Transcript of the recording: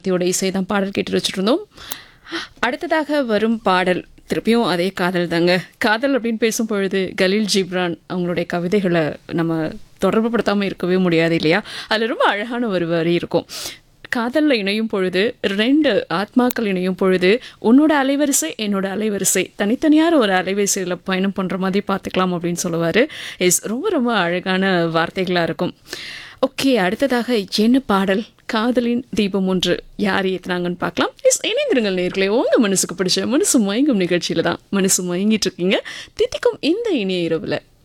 சக்தியோட இசை தான் பாடல் கேட்டு வச்சுட்டு இருந்தோம் அடுத்ததாக வரும் பாடல் திருப்பியும் அதே காதல் தாங்க காதல் அப்படின்னு பேசும் பொழுது கலீல் ஜிப்ரான் அவங்களுடைய கவிதைகளை நம்ம தொடர்பு படுத்தாமல் இருக்கவே முடியாது இல்லையா அதில் ரொம்ப அழகான ஒரு வரி இருக்கும் காதலில் இணையும் பொழுது ரெண்டு ஆத்மாக்கள் இணையும் பொழுது உன்னோட அலைவரிசை என்னோட அலைவரிசை தனித்தனியாக ஒரு அலைவரிசையில் பயணம் பண்ணுற மாதிரி பார்த்துக்கலாம் அப்படின்னு சொல்லுவார் இஸ் ரொம்ப ரொம்ப அழகான வார்த்தைகளாக இருக்கும் ஓகே அடுத்ததாக என்ன பாடல் காதலின் தீபம் ஒன்று யார் ஏற்றுனாங்கன்னு பார்க்கலாம் இஸ் இணைந்திருங்கள் நேர்களே உங்கள் மனசுக்கு பிடிச்ச மனசு மயங்கும் நிகழ்ச்சியில் தான் மனசு மயங்கிட்டு இருக்கீங்க தித்திக்கும் இந்த இனிய இரவில்